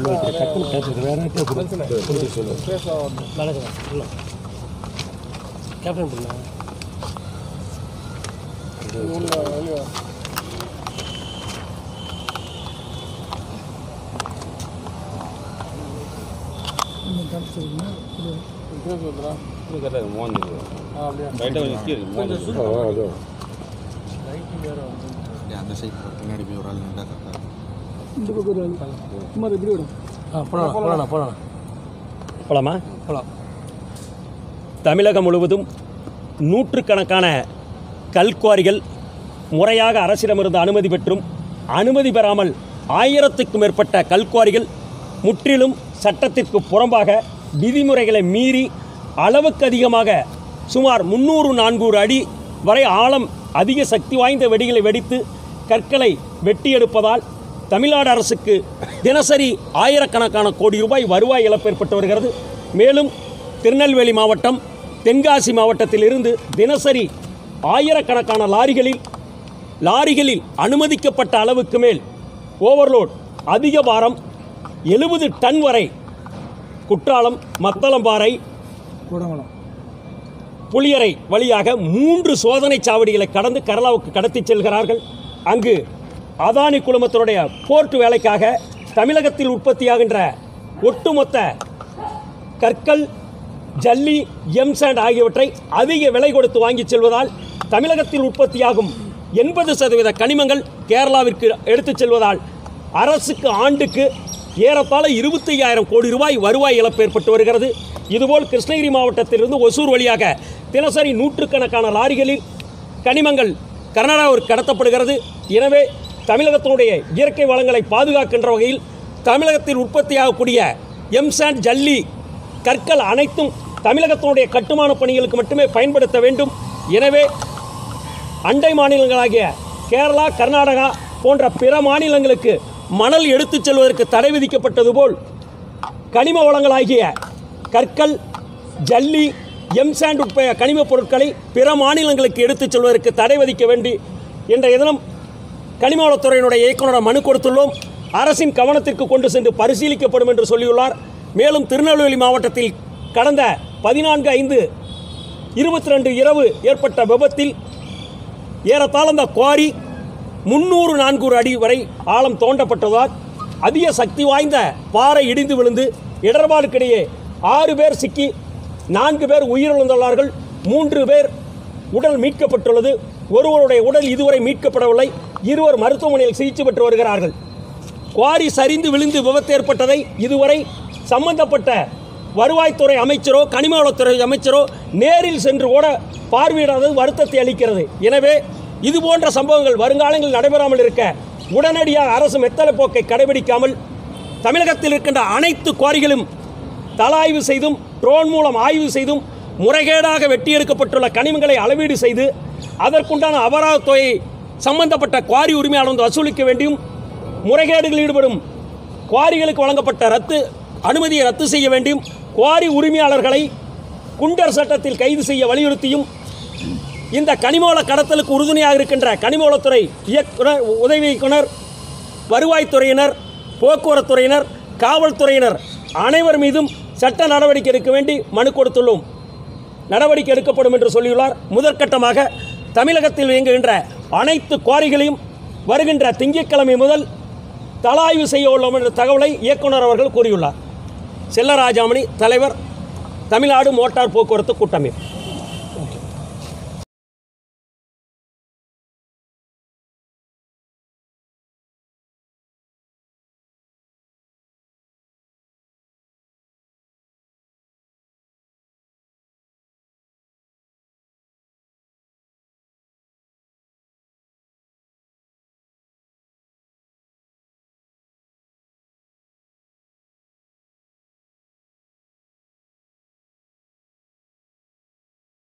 டக்குனு கேட்டு வேற கேட்டு நடக்குதா இல்லை கேப்டன் பண்ணா அந்த சைடு பின்னாடி போய் ஒரு ஆள் நின்றா கரெக்டாக ஆ போலாம் போலாம் போலாம் போலாமா போலாம் தமிழகம் முழுவதும் நூற்றுக்கணக்கான கல்குவாரிகள் முறையாக அரசிடமிருந்து அனுமதி பெற்றும் அனுமதி பெறாமல் ஆயிரத்துக்கும் மேற்பட்ட கல்குவாரிகள் முற்றிலும் சட்டத்திற்கு புறம்பாக விதிமுறைகளை மீறி அளவுக்கு அதிகமாக சுமார் முந்நூறு நான்கூறு அடி வரை ஆழம் அதிக சக்தி வாய்ந்த வெடிகளை வெடித்து கற்களை வெட்டி எடுப்பதால் தமிழ்நாடு அரசுக்கு தினசரி ஆயிரக்கணக்கான கோடி ரூபாய் வருவாய் இழப்பு ஏற்பட்டு வருகிறது மேலும் திருநெல்வேலி மாவட்டம் தென்காசி மாவட்டத்திலிருந்து தினசரி ஆயிரக்கணக்கான லாரிகளில் லாரிகளில் அனுமதிக்கப்பட்ட அளவுக்கு மேல் ஓவர்லோட் அதிக பாரம் எழுபது டன் வரை குற்றாலம் மத்தளம்பாறை புளியரை வழியாக மூன்று சோதனை சாவடிகளை கடந்து கேரளாவுக்கு கடத்திச் செல்கிறார்கள் அங்கு அதானி குழுமத்தினுடைய போர்ட் வேலைக்காக தமிழகத்தில் உற்பத்தியாகின்ற ஒட்டுமொத்த கற்கள் ஜல்லி எம்சாண்ட் ஆகியவற்றை அதிக விலை கொடுத்து வாங்கிச் செல்வதால் தமிழகத்தில் உற்பத்தியாகும் எண்பது சதவீத கனிமங்கள் கேரளாவிற்கு எடுத்துச் செல்வதால் அரசுக்கு ஆண்டுக்கு ஏறத்தாழ இருபத்தி ஐயாயிரம் கோடி ரூபாய் வருவாய் இழப்பு ஏற்பட்டு வருகிறது இதுபோல் கிருஷ்ணகிரி மாவட்டத்திலிருந்து ஒசூர் வழியாக தினசரி நூற்றுக்கணக்கான லாரிகளில் கனிமங்கள் கர்நாடகாவிற்கு கடத்தப்படுகிறது எனவே தமிழகத்தினுடைய இயற்கை வளங்களை பாதுகாக்கின்ற வகையில் தமிழகத்தில் உற்பத்தியாகக்கூடிய எம்சாண்ட் ஜல்லி கற்கள் அனைத்தும் தமிழகத்தினுடைய கட்டுமான பணிகளுக்கு மட்டுமே பயன்படுத்த வேண்டும் எனவே அண்டை மாநிலங்களாகிய கேரளா கர்நாடகா போன்ற பிற மாநிலங்களுக்கு மணல் எடுத்துச் செல்வதற்கு தடை விதிக்கப்பட்டது போல் கனிம வளங்களாகிய கற்கள் ஜல்லி எம்சாண்ட் உட்பட கனிமப் பொருட்களை பிற மாநிலங்களுக்கு எடுத்துச் செல்வதற்கு தடை விதிக்க வேண்டி என்ற தினம் கனிம வளத்துறையினுடைய இயக்குனர் மனு கொடுத்துள்ளோம் அரசின் கவனத்திற்கு கொண்டு சென்று பரிசீலிக்கப்படும் என்று சொல்லியுள்ளார் மேலும் திருநெல்வேலி மாவட்டத்தில் கடந்த பதினான்கு ஐந்து இருபத்தி ரெண்டு இரவு ஏற்பட்ட விபத்தில் ஏறத்தாழ அந்த குவாரி முன்னூறு நான்கூறு அடி வரை ஆழம் தோண்டப்பட்டதால் அதிக சக்தி வாய்ந்த பாறை இடிந்து விழுந்து இடர்பாடுக்கிடையே ஆறு பேர் சிக்கி நான்கு பேர் உயிரிழந்துள்ளார்கள் மூன்று பேர் உடல் மீட்கப்பட்டுள்ளது ஒருவருடைய உடல் இதுவரை மீட்கப்படவில்லை இருவர் மருத்துவமனையில் சிகிச்சை பெற்று வருகிறார்கள் குவாரி சரிந்து விழுந்து விபத்து ஏற்பட்டதை இதுவரை சம்பந்தப்பட்ட வருவாய்த்துறை அமைச்சரோ கனிம வளத்துறை அமைச்சரோ நேரில் சென்று கூட பார்வையிடாதது வருத்தத்தை அளிக்கிறது எனவே இது போன்ற சம்பவங்கள் வருங்காலங்களில் நடைபெறாமல் இருக்க உடனடியாக அரசு மெத்தன போக்கை கடைபிடிக்காமல் தமிழகத்தில் இருக்கின்ற அனைத்து குவாரிகளும் தலாய்வு செய்தும் ட்ரோன் மூலம் ஆய்வு செய்தும் முறைகேடாக வெட்டி எடுக்கப்பட்டுள்ள கனிமங்களை அளவீடு செய்து அதற்குண்டான அபராதத் தொகையை சம்பந்தப்பட்ட குவாரி உரிமையாளர் வந்து வசூலிக்க வேண்டியும் முறைகேடுகளில் ஈடுபடும் குவாரிகளுக்கு வழங்கப்பட்ட ரத்து அனுமதியை ரத்து செய்ய வேண்டும் குவாரி உரிமையாளர்களை குண்டர் சட்டத்தில் கைது செய்ய வலியுறுத்தியும் இந்த கனிமவள கடத்தலுக்கு உறுதுணையாக இருக்கின்ற கனிமவளத்துறை இயக்குனர் உதவி இயக்குனர் வருவாய்த்துறையினர் போக்குவரத்துறையினர் காவல்துறையினர் அனைவர் மீதும் சட்ட நடவடிக்கை எடுக்க வேண்டி மனு கொடுத்துள்ளோம் நடவடிக்கை எடுக்கப்படும் என்று சொல்லியுள்ளார் முதற்கட்டமாக தமிழகத்தில் இயங்குகின்ற அனைத்து குவாரிகளையும் வருகின்ற திங்கட்கிழமை முதல் தலாய்வு செய்ய உள்ளோம் என்ற தகவலை இயக்குனர் அவர்கள் கூறியுள்ளார் செல்லராஜாமணி தலைவர் தமிழ்நாடு மோட்டார் போக்குவரத்து கூட்டமைப்பு